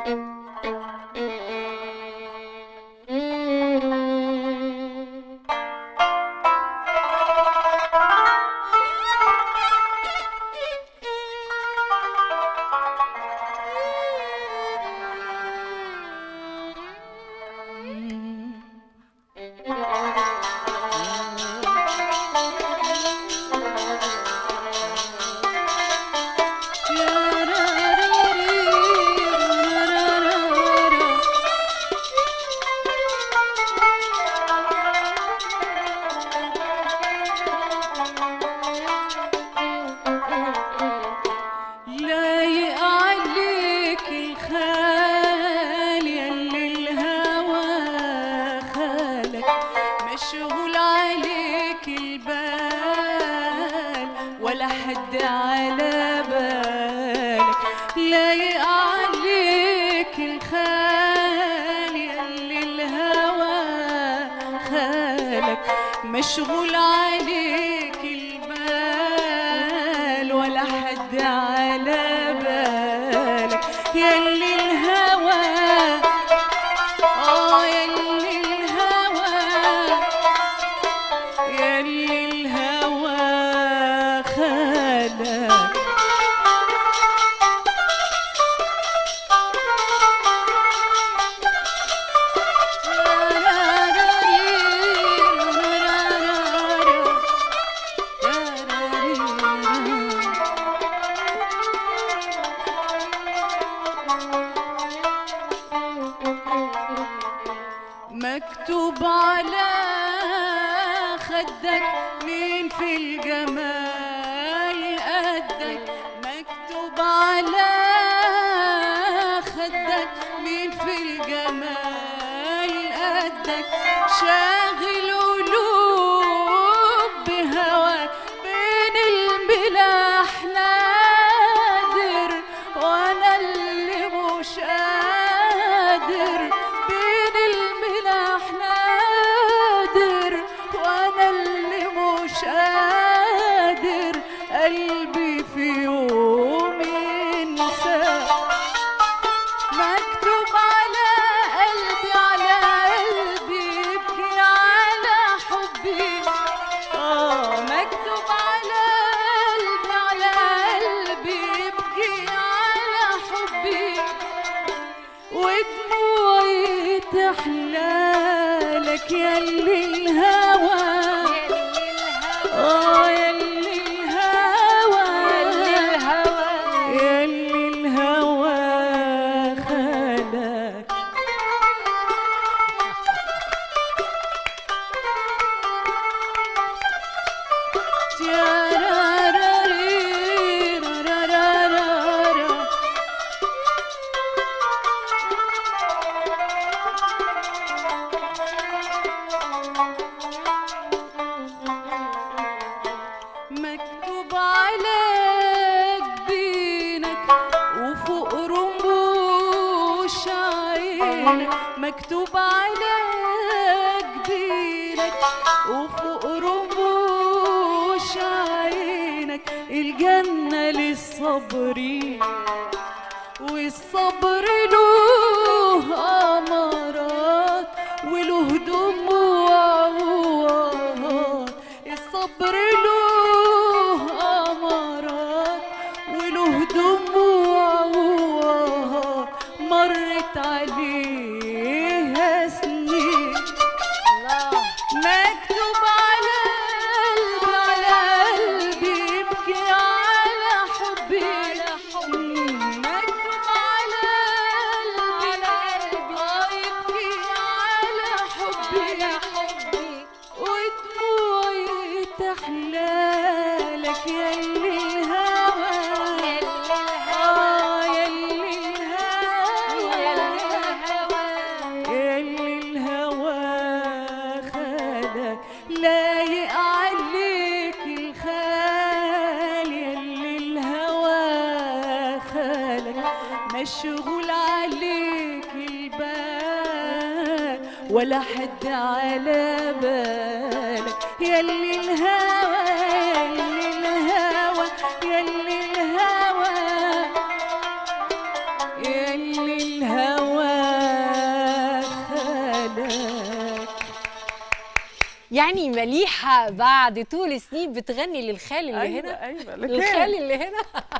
لايق عليك الخال يلي الهوى خالك مشغول عليك البال ولا حد على بالك لايق عليك الخال يلي الهوى خالك مشغول عليك البال ولا حد على بالك يلي الهوى اه يلي الهوى يلي الهوى خالك مكتوب على خدك مين في الجمال قدك مكتوب على خدك مين في الجمال قدك شاغل قلوب بهواك بين الملاح نادر وانا اللي مش قادر بين الملاح نادر وانا اللي مش قادر قلبي في يوم ينسى مكتوب على قلبي على قلبي يبكي على حبي اه مكتوب على قلبي على قلبي يبكي على حبي ودموعي تحلالك يلي الهوى اه يلي الهوى يلي الهوى خالك تياراراريرارارارا. مكتوب عليك دينك وفوق رموش عينك مكتوب عليك دينك وفوق رموش عينك الجنة للصابرين والصبر له أمارات وله دموع الصبر له أمارات وله دموع مرت عليها سنين مكتوب على قلبي على قلبي يبكي على حبي مكتوب على قلبي آه يبكي على حبي ودموعي تحلالك يلي الهوى آه يلي الهوى يلي الهوى خالك لايق عليك الخال يلي الهوى خالك مشغول عليك البال ولا حد على بالك يلي الهوى يلي الهوى يلي الهوى يلي الهوى يعني مليحه بعد طول سنين بتغني للخال اللي هنا ايوه الخال اللي هنا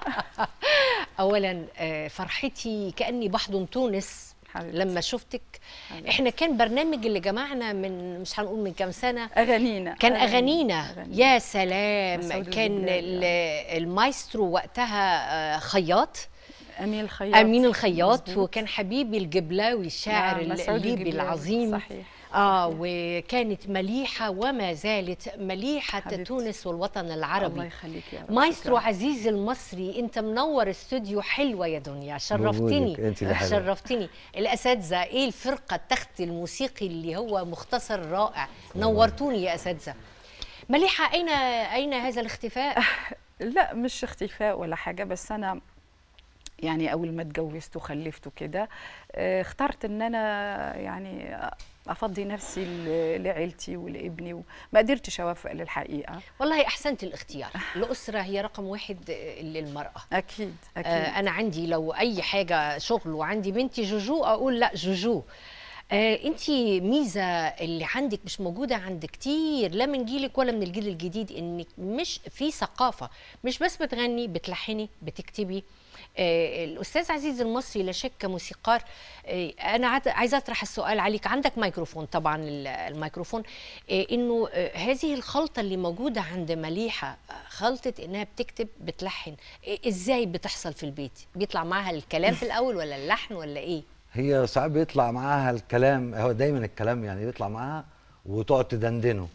اولا آه، فرحتي كاني بحضن تونس حبيبتي. لما شفتك حبيبتي. احنا كان برنامج اللي جمعنا من مش هنقول من كام سنه اغانينا كان اغانينا أغانينا. يا سلام مسعود كان الجبلاني، ال- المايسترو وقتها آه، خياط امين الخياط امين الخياط مظبوط. وكان حبيبي الجبلاوي الشاعر نعم، مسعود الليبي الجبلاوي. العظيم صحيح اه وكانت مليحه وما زالت مليحه حبيبتي. تونس والوطن الله العربي يخليك يا رب مايسترو شكراً. عزيز المصري انت منور استوديو حلوه يا دنيا شرفتني بوجودك، انت اللي حلوة. شرفتني الاساتذه ايه الفرقه التخت الموسيقي اللي هو مختصر رائع نورتوني يا اساتذه مليحه اين اين هذا الاختفاء لا مش اختفاء ولا حاجه بس انا يعني اول ما اتجوزت وخلفت وكده آه، اخترت ان انا يعني افضي نفسي ل- لعيلتي ولابني وما قدرتش اوفق للحقيقه والله احسنت الاختيار الاسره هي رقم واحد للمراه اكيد اكيد آه انا عندي لو اي حاجه شغل وعندي بنتي جوجو اقول لا جوجو آه انت ميزه اللي عندك مش موجوده عند كتير لا من جيلك ولا من الجيل الجديد انك مش في ثقافه مش بس بتغني بتلحني بتكتبي آه الاستاذ عزيز المصري لا شك كموسيقار آه انا عاد- عايزه اطرح السؤال عليك عندك ميكروفون طبعا ال- الميكروفون آه انه آه هذه الخلطه اللي موجوده عند مليحه آه، خلطه انها بتكتب بتلحن آه ازاي بتحصل في البيت بيطلع معاها الكلام في الاول ولا اللحن ولا ايه هي ساعات بيطلع معاها الكلام هو دايما الكلام يعني بيطلع معاها وتقعد تدندنه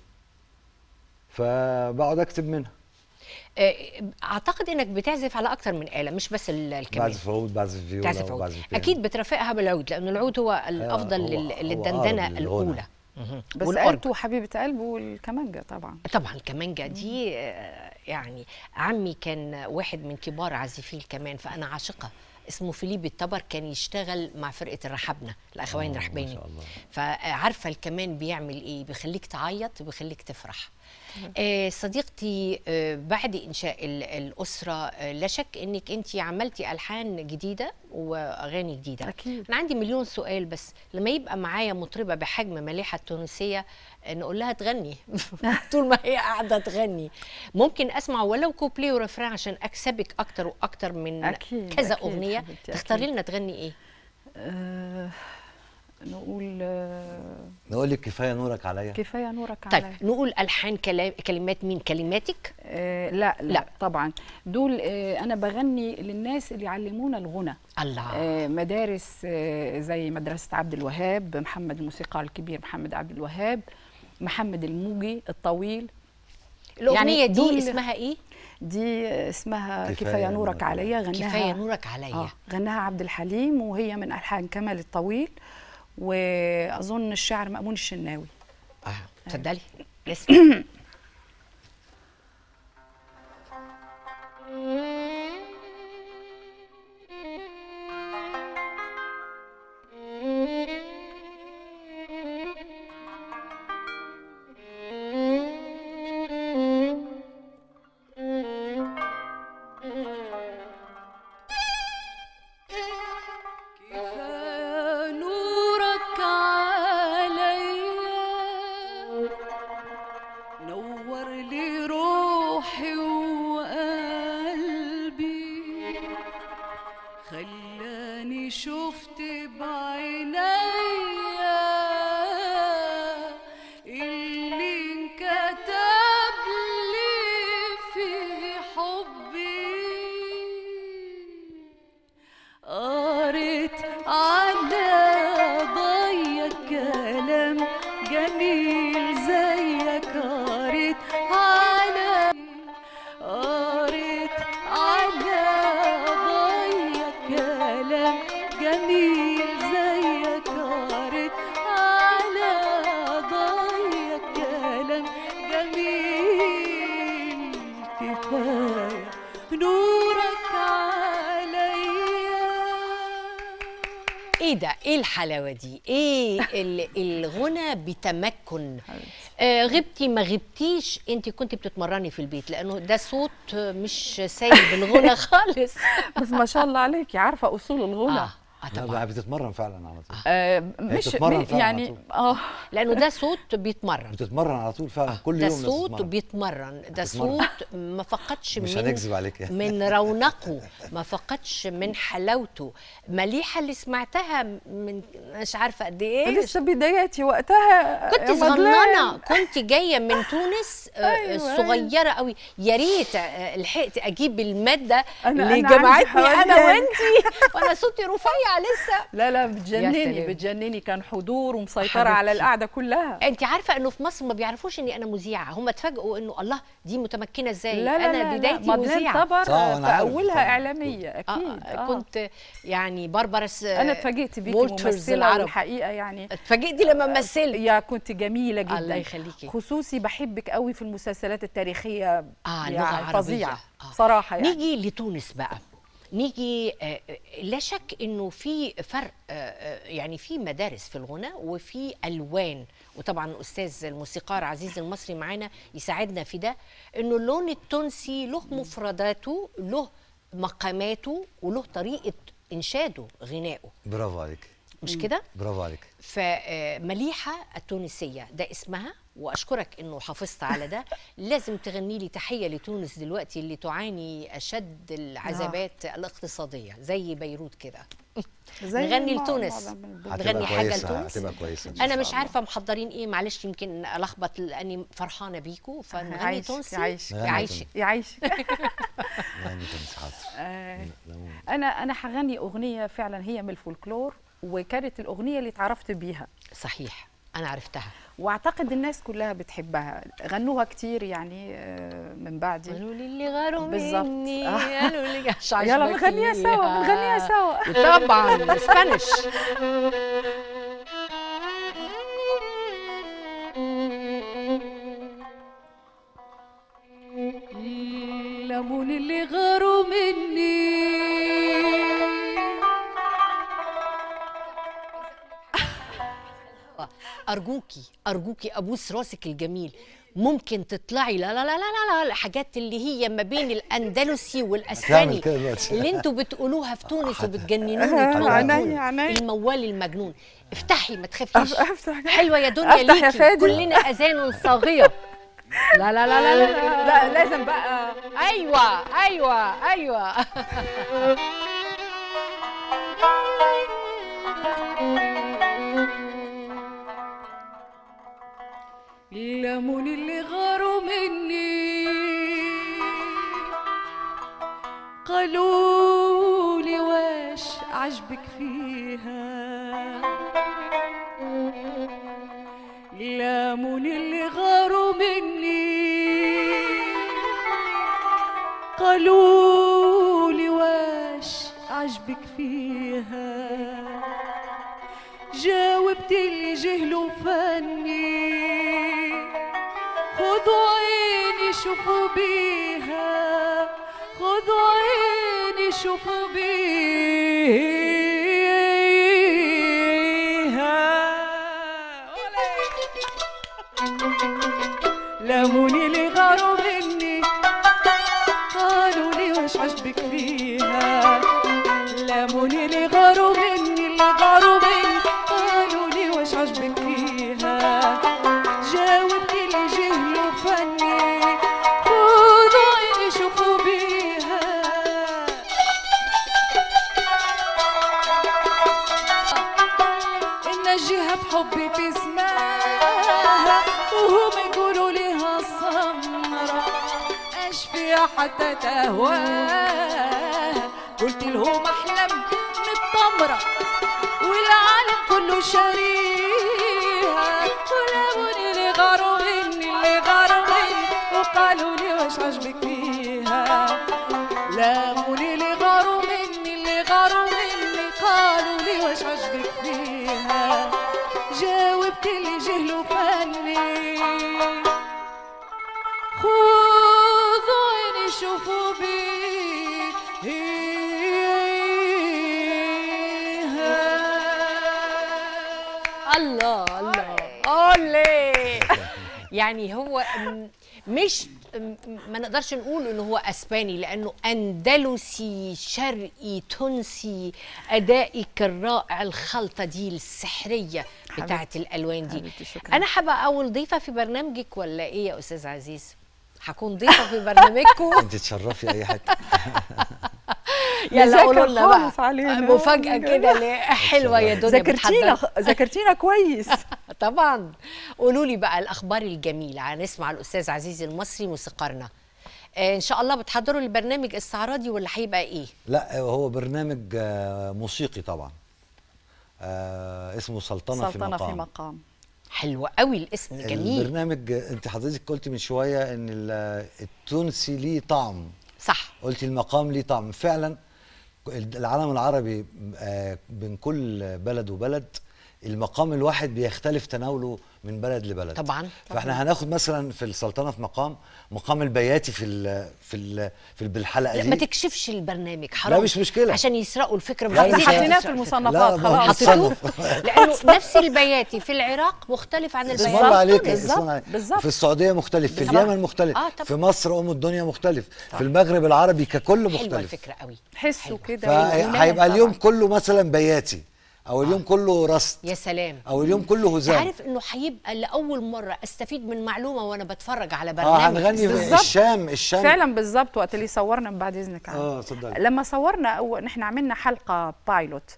فبقعد اكتب منها آه، اعتقد انك بتعزف على اكتر من آلة مش بس ال- الكمان بعزف عود بعزف فيولا تعزف عود وبعزف بيانو. اكيد بترافقها بالعود لان العود هو الافضل هو- لل- هو للدندنه أقرب للغنى. الاولى مهم. بس والأورج. قلته حبيبه قلبه والكمانجه طبعا طبعا الكمانجة دي آه، يعني عمي كان واحد من كبار عازفي الكمان فأنا عاشقة اسمه فيليب الطبر كان يشتغل مع فرقة الرحبنة الأخوين آه، ما رحباني شاء الله. فعارفة الكمان بيعمل إيه بيخليك تعيط وبيخليك تفرح آه، صديقتي آه، بعد إنشاء ال- الأسرة آه، لا شك إنك أنت عملتي ألحان جديدة وأغاني جديدة أكيد. أنا عندي مليون سؤال بس لما يبقى معايا مطربة بحجم مليحة التونسية آه، نقول لها تغني طول ما هي قاعدة تغني ممكن أسمع ولو كوبليه ورفران عشان أكسبك أكتر وأكتر من أكيد، كذا أكيد أغنية حبيبتي، تختاري أكيد. لنا تغني إيه؟ آه نقول آه نقول لك كفايه نورك عليا كفايه نورك طيب عليا نقول ألحان كلام كلمات مين كلماتك؟ آه لا, لا لا. لا طبعا دول آه انا بغني للناس اللي علمونا الغنى الله آه مدارس آه زي مدرسه عبد الوهاب محمد الموسيقار الكبير محمد عبد الوهاب محمد الموجي الطويل الأغنية يعني دي دول- اسمها إيه؟ دي آه، اسمها كفاية كفايه, نورك نورك عليا غناها كفاية نورك عليا اه غناها عبد الحليم وهي من الحان كمال الطويل واظن الشاعر مأمون الشناوي اه اتفضلي اسمع كفاية نورك عليا نور لي روحي وقلبي خلاني شفت بعينيا اللي انكتب لي في حبي قريت على ضيق كلام جميل زيك قريت على قريت على ضيق كلام جميل زيك قريت على ضيق كلام جميل كفاية نورك عليا ايه ده ايه الحلاوه دي ايه ال- الغنى بتمكن آه غبتي ما غبتيش انت كنت بتتمرني في البيت لانه ده صوت مش سايب الغنى خالص بس ما شاء الله عليكي عارفه اصول الغنى آه. اه لا، طبعا بتتمرن فعلا على طول آه مش بتتمرن م- فعلا على يعني طول. اه لانه ده صوت بيتمرن بتتمرن على طول فعلا كل ده يوم لازم صوت تتمرن. بيتمرن ده بتتمرن. صوت ما فقدش مش من هنكذب عليك يعني. من رونقه ما فقدش من حلاوته مليحه اللي سمعتها من مش عارفه قد ايه لسه بداياتي وقتها كنت يا مدلين. صغننه كنت جايه من تونس آه، أيوة، صغيره قوي يا ريت آه، لحقت اجيب الماده أنا- اللي أنا عندي جمعتني انا حوالي- وانتي وانا صوتي رفيع لسه لا لا يا بتجنني سلام. بتجنني كان حضور ومسيطرة حبيبتي. على القعدة كلها انت عارفه انه في مصر ما بيعرفوش اني انا مذيعه هم اتفاجئوا انه الله دي متمكنه ازاي لا لا انا لا بدايتي لا مدلين مذيعه طبر صح، آه، أنا في عارف أولها طبعاً. إعلامية آه أكيد آه آه. كنت يعني بربرس آه، أنا اتفاجئت بيكي وولترز ممثلة العرب. والحقيقة يعني اتفاجئتي لما مثلت يا كنت جميلة جدا الله يخليكي. خصوصي بحبك قوي في المسلسلات التاريخية آه، لغة يعني عربية. فظيعة آه. صراحة يعني نيجي لتونس بقى نيجي آه، آه، لا شك انه في فرق آه، آه، يعني في مدارس في الغناء وفي الوان وطبعا الاستاذ الموسيقار عزيز المصري معانا يساعدنا في ده انه اللون التونسي له مفرداته له مقاماته وله طريقه انشاده غنائه برافو عليك مش كده برافو عليك فمليحة التونسية ده اسمها وأشكرك أنه حافظت على ده لازم تغني لي تحية لتونس دلوقتي اللي تعاني أشد العذابات الاقتصادية زي بيروت كده زي نغني ما- لتونس معظم البلاد. هتبقى نغني حاجة كويسة لتونس هتبقى كويسة أنا مش عارفة محضرين إيه معلش يمكن ألخبط لأني فرحانة بيكو فنغني يعيشك- تونسي يعيشك. نغني يعيشك يعيشك يعني تونس حاضر آه، ليمون. انا انا هغني اغنيه فعلا هي من الفولكلور وكانت الاغنيه اللي اتعرفت بيها صحيح أنا عرفتها واعتقد الناس كلها بتحبها غنوها كتير يعني آه، من بعدي قالوا لي اللي غاروا بالظبط. مني آه. قالوا لي مش يلا عاجبك بنغنيها سوا فيها. بنغنيها سوا طبعا اسبانيش الليمون اللي غاروا مني ارجوكي ارجوكي ابوس راسك الجميل ممكن تطلعي لا لا لا لا لا, لا الحاجات اللي هي ما بين الاندلسي والاسباني هتعمل كده دلوقتي. اللي انتوا بتقولوها في تونس وبتجننوني عينيا، تموتوني. عينيا. الموال المجنون افتحي ما تخافيش أف- أفتح. حلوه يا دنيا أفتح يا ليكي فادي. كلنا اذان صاغيه لا لا لا لا لا, لا. لا لازم بقى ايوه ايوه ايوه الليمون اللي غاروا مني قالوا لي واش عجبك فيها الليمون اللي غاروا مني قالوا لي واش عجبك فيها جاوبت اللي جهلوا فني خذوا عيني شوفوا بيها خذوا عيني شوفوا بيها لموني اللي غاروا مني قالوا لي واش عجبك فيها لموني اللي غاروا مني اللي غاروا مني قالوا لي واش عجبك فيها جاوبت اللي جهلوا فني خذوا عيني شوفوا بيها إن الجهة بحبي تسمعها وهم يقولوا ليها سمرة ايش فيها حتى تهواها قلت لهم احلم من التمرة والعالم كله شاريها ولموني اللي غاروا مني اللي غاروا مني وقالوا لي واش عجبك فيها لاموني اللي غاروا مني اللي غاروا مني قالوا لي واش عجبك فيها جاوبت اللي جهلوا فني خذوا عيني شوفوا بيها الله الله اولي يعني هو م- مش م- ما نقدرش نقول انه هو اسباني لانه اندلسي شرقي تونسي ادائك الرائع الخلطه دي السحريه بتاعت الالوان دي حبيبتي، شكراً. انا هبقى اول ضيفه في برنامجك ولا ايه يا استاذ عزيز هكون ضيفه في برنامجكم انت تشرفي اي حته يلا مذاكرة قولوا لنا بقى خالص علينا. مفاجاه كده ليه؟ حلوه يا دنيا ذاكرتينا بتحضر. ذاكرتينا كويس طبعا قولوا لي بقى الاخبار الجميله هنسمع الاستاذ عزيز المصري موسيقارنا آه، ان شاء الله بتحضروا البرنامج استعراضي ولا هيبقى ايه لا هو برنامج آه، موسيقي طبعا آه، اسمه سلطنه, في سلطنة مقام في مقام حلو قوي الاسم جميل البرنامج آه، انت حضرتك قلت من شويه ان ال- التونسي ليه طعم صح قلت المقام ليه طعم فعلا العالم العربي آه، بين كل بلد وبلد المقام الواحد بيختلف تناوله من بلد لبلد طبعاً. فاحنا هناخد مثلا في السلطنه في مقام مقام البياتي في ال في ال في ال- بالحلقه لا دي ما تكشفش البرنامج حرام مش مشكلة. عشان يسرقوا الفكره مش لا، عايزين مش حطيناه يسرقوا. في لا المصنفات ما هو خلاص حطيتوه متصنف. لانه نفس البياتي في العراق مختلف عن اسم البياتي الله عليك في تونس. اسم الله عليك. بالظبط. في السعوديه مختلف في طبعاً. اليمن مختلف آه، طبعاً. في مصر ام الدنيا مختلف في المغرب العربي ككل حلوه مختلف الفكره قوي حسوا حلوة. كده فهيبقى اليوم كله مثلا بياتي او اليوم كله رصد يا سلام او اليوم كله هزام عارف انه هيبقى لاول مره استفيد من معلومه وانا بتفرج على اه برنامج هنغني بالظبط. الشام الشام فعلا بالظبط وقت اللي صورنا من بعد اذنك عم. اه اتفضلي لما صورنا أو نحن عملنا حلقه بايلوت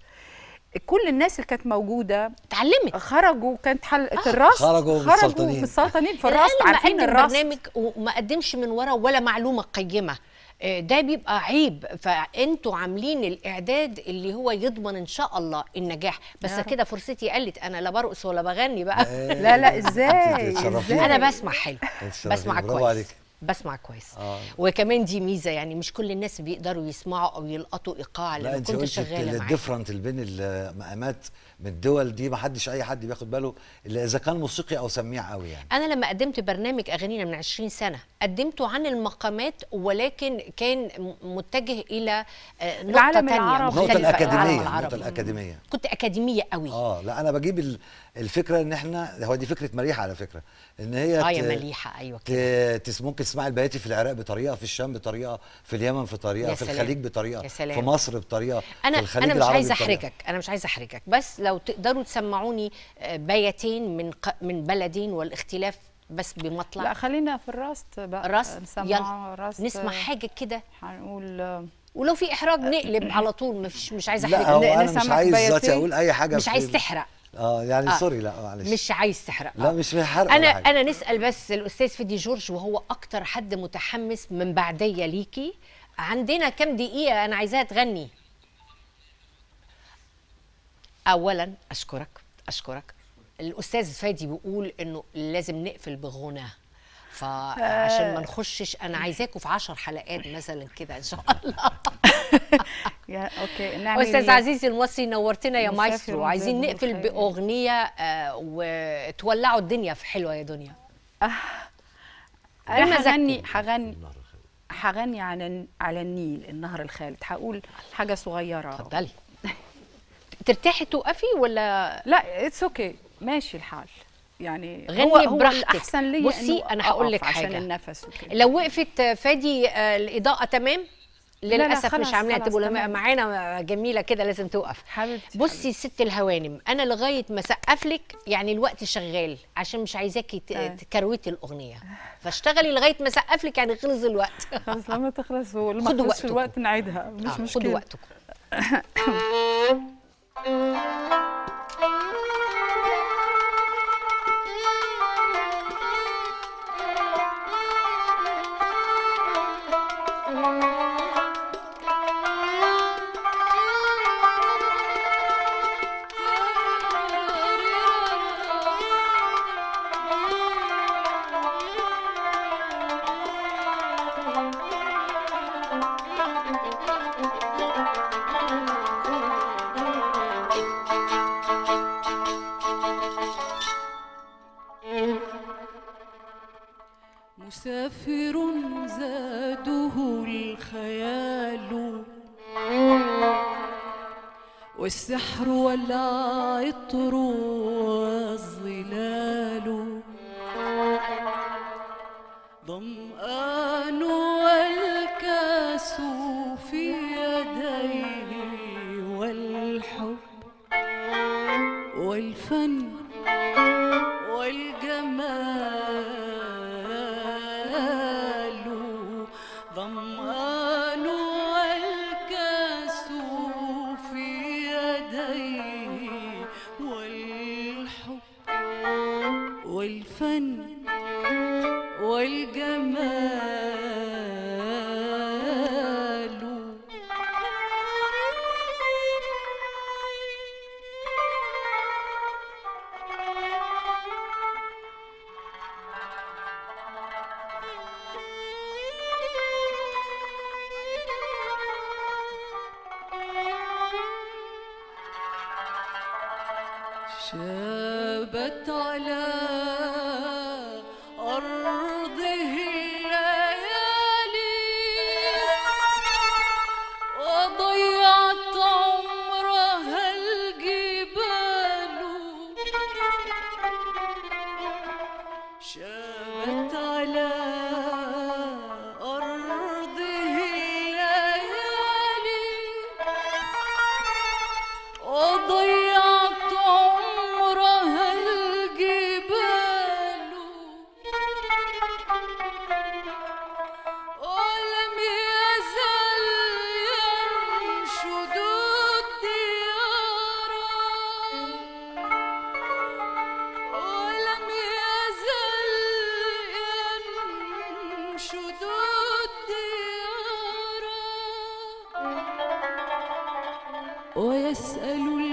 كل الناس اللي كانت موجوده اتعلمت خرجوا كانت حلقه الراس خرجوا متسلطنين. متسلطنين في الراس الآن لما عارفين أقدم الراس برنامج وما اقدمش من ورا ولا معلومه قيمه آه، ده بيبقى عيب فانتوا عاملين الاعداد اللي هو يضمن ان شاء الله النجاح بس يا رب. كده فرصتي قلت انا لا برقص ولا بغني بقى لا لا ازاي أنت تتشرفين. ازاي انا بسمع حلو تتشرفين. بسمع برافو كويس عليك. بسمع كويس آه. وكمان دي ميزه يعني مش كل الناس بيقدروا يسمعوا او يلقطوا ايقاع لا لما انت كنت قلت شغاله معاك الديفرنت اللي بين المقامات من الدول دي ما حدش اي حد بياخد باله الا اذا كان موسيقي او سميع قوي يعني انا لما قدمت برنامج اغانينا من 20 سنه قدمته عن المقامات ولكن كان م- متجه الى آه، نقطه العالم تانية العربي. النقطه مختلفة، العالم الاكاديميه النقطه العربي. الاكاديميه كنت اكاديميه قوي اه لا انا بجيب ال- الفكره ان احنا هو دي فكره مريحه على فكره ان هي اه يا ت- مليحه ايوه كده ت- تس ممكن تسمعي البياتي في العراق بطريقه في الشام بطريقه في اليمن في طريقه يا في سلام. الخليج بطريقه يا سلام. في مصر بطريقه انا في الخليج انا مش العربي عايزه بطريقة. احرجك انا مش عايزه احرجك بس لو تقدروا تسمعوني آه، بياتين من ق- من بلدين والاختلاف بس بمطلع لا خلينا في الراست بقى الراس نسمع يلا راست نسمع حاجه كده هنقول آه، ولو في احراج نقلب على طول مش مش عايزه لا احرجك هو ن- انا مش نسمع عايز بياتي؟ دلوقتي اقول اي حاجه مش في- عايز تحرق اه يعني آه. سوري لا معلش مش عايز تحرق لا آه. مش في حرق انا ولا حاجة. انا نسال بس الاستاذ فيدي جورج وهو اكتر حد متحمس من بعديه ليكي عندنا كام دقيقه انا عايزاها تغني اولا اشكرك اشكرك الاستاذ فادي بيقول انه لازم نقفل بغناه فعشان ما نخشش انا عايزاكم في عشر حلقات مثلا كده ان شاء الله يا اوكي نعمل استاذ عزيز المصري نورتنا يا مسافر مايسترو عايزين وزاد نقفل بالخير. باغنيه آه وتولعوا الدنيا في حلوه يا دنيا انا بمزاجكم. هغني هغني هغني على على النيل النهر الخالد هقول حاجه صغيره اتفضلي ترتاحي توقفي ولا لا اتس اوكي ماشي الحال يعني غني هو هو براحتك. الاحسن لي بصي، إنه أنا هقول لك أقف عشان حاجة. النفس وكده لو وقفت فادي آه، الاضاءه تمام لا، للاسف خلاص، مش عاملاها خلاص، تبقوا تمام. معانا جميله كده لازم توقف حبيبتي بصي ست الهوانم انا لغايه ما اسقف لك يعني الوقت شغال عشان مش عايزاكي ت- آه. تكروتي الاغنيه فاشتغلي لغايه ما اسقف لك يعني خلص الوقت خلاص لما تخلص ولما خدوا خلصش وقتكم. الوقت نعيدها مش آه، مشكله خدوا وقتكم مسافر زاده الخيال والسحر والعطر والظلال ضم شابت على أرضه الليالي وضيعت عمرها الجبال شابت على أرضه الليالي وضيعت عمرها الجبال ولم يزل ينشد الديار ولم يزل ينشد الديار ويسأل